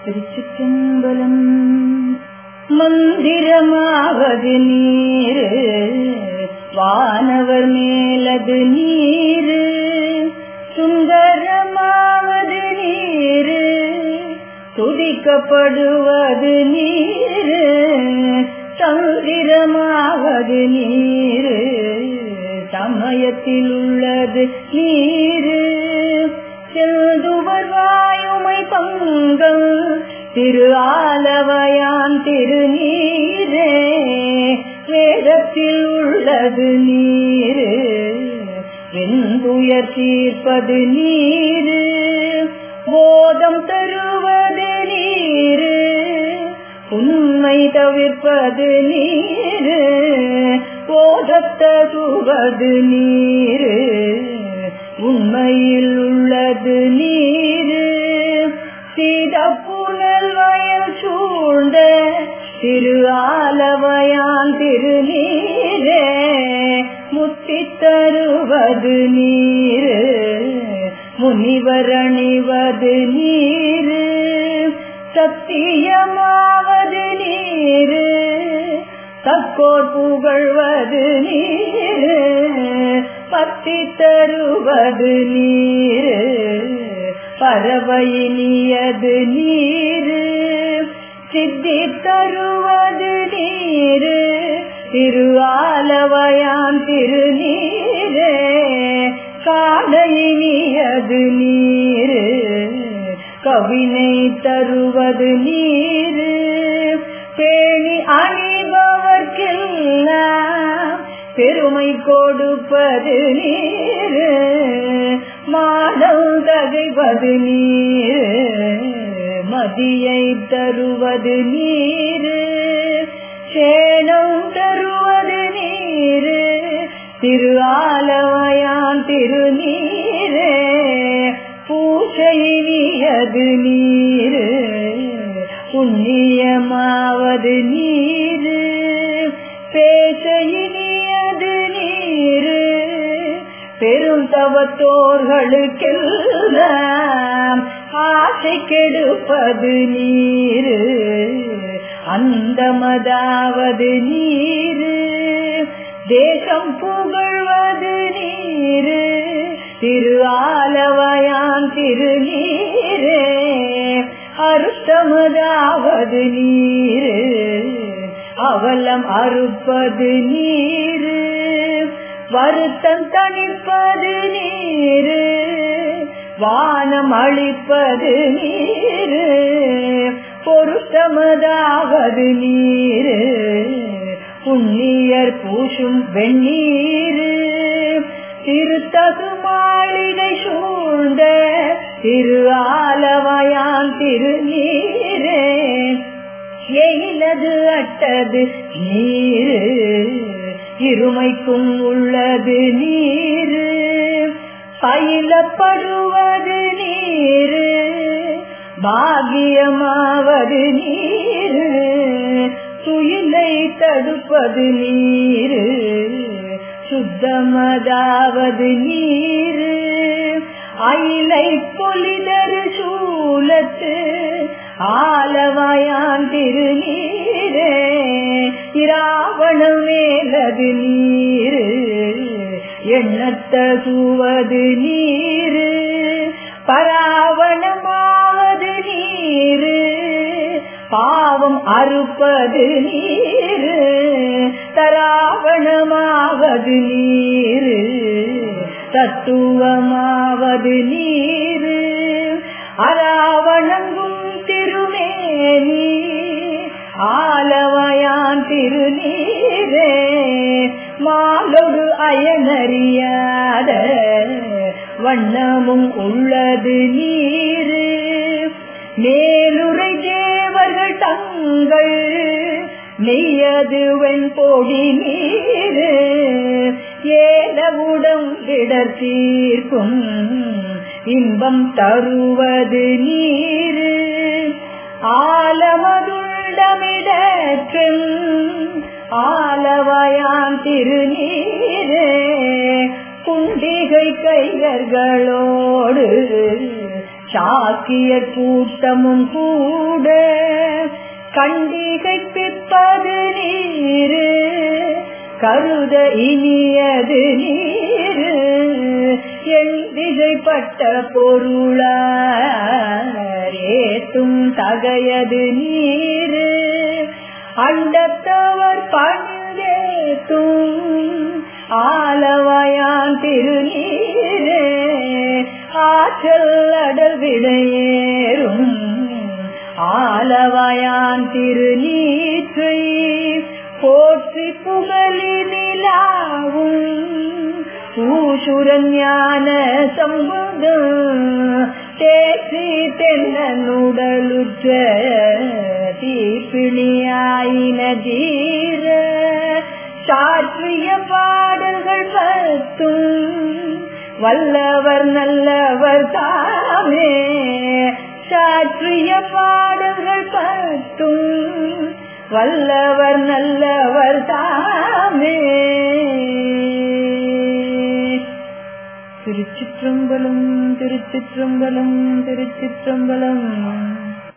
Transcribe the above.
திருச்சிற்றம்பலம் மந்திரமாவது நீரு வானவர் மேலது நீரு சுந்தரமாவது நீரு துதிக்கப்படுவது நீரு சந்திரமாவது நீரு சமயத்தில் உள்ளது நீரு செல்துவர் வாயுமை பங்கம் திரு ஆலவயான் திருநீரே வேதத்தில் உள்ளது நீரு வெந்துயர் தீர்ப்பது நீரு போதம் தருவது நீரு உண்மை தவிர்ப்பது நீரு போதத்தருவது நீரு உண்மையில் உள்ளது நீரு சீதப்புனல் வயல் சூழ்ந்த திரு ஆலவயான் திருநீரே முத்தி தருவது நீரு முனிவர் அணிவது நீரு சத்தியமாவது நீரு தக்கோர் புகழ்வது நீரு பத்தி தருவது நீரு பறவையினியது நீரு சித்தி தருவது நீரு திரு ஆலவயான் திருநீரே காடையினியது நீரு கவினை தருவது நீரு பேணி அணிபவர்க்கெல்லாம் பெருமை கொடுப்பது நீரு மாடம் தகைவது நீரு மதியை தருவது நீரு சேனம் தருவது நீரு திரு ஆலவயான் திருநீரே பூசையினியது நீரு புண்ணியமாவது நீரு பேசையினியது நீரு பெரும் தவத்தோர்களுக்கெல்லாம் ஆசை கெடுப்பது நீரு அந்தமதாவது நீரு தேசம் புகழ்வது நீரு திரு ஆலவயான் திருநீரே அருத்தமதாவது நீரு அவலம் அறுப்பது நீரு வருத்தம் தணிப்பது நீரு வானம் அளிப்பது நீரு பொருத்தமதாவது நீரு புண்ணியர் பூசும் வெந்நீரு திருத்தகு மாளிகை சூழ்ந்த திரு ஆலவயான் திருநீரே எயிலது அட்டது நீரு இருமைக்கும் உள்ளது நீரு பயிலப்படுவது நீரு பாகியமாவது நீரு துயிலை தடுப்பது நீரு சுத்தமதாவது நீரு அயிலை பொலிதரு சூலத்து ஆலவாயான் திருநீரே இராவணம் மேலது நீரு எண்ணத்தகுவது நீரு பராவணமாவது நீரு பாவம் அறுப்பது நீரு தராவணமாவது நீரு தத்துவமாவது நீரு அராவணங்கும் திருமேனி ஆலவயான் திருநீரே மாலொரு அயனறியாத வண்ணமும் உள்ளது நீரு மேலுரை தேவர்கள் தங்கள் நெய்யது வெண்பொடி நீரு ஏலவுடம் இடர் தீர்க்கும் இன்பம் தருவது நீரு ஆலமதுள்ளமிடற்றும் ஆலவயான் திருநீரே குண்டிகை கைகர்களோடு சாக்கியர் கூட்டமும் கூட கண்டிகை பிற்பது நீரு கருத இனியது நீரு என் திசைப்பட்ட பொருளேத்தும் தகையது நீரு அண்டத்தவர் பணிந்தேத்தும் ஆலவயான் திருநீரே ஆற்றல் அடல் விடையேறும் ஆலவயான் திருநீற்றை போற்றி புகழி நிலாவும் ஊசுரஞான சம்பதம் தேற்றி தென்னனுடலுற்ற தீப்பிணியாயின தீர சாற்றிய பாடல்கள் பத்தும் வல்லவர் நல்லவர் தாமே சாற்றிய பாடல்கள் பத்தும் வல்லவர் நல்லவர் தாமே திருச்சிற்றம்பலம் திருச்சிற்றம்பலம் திருச்சிற்றம்பலம்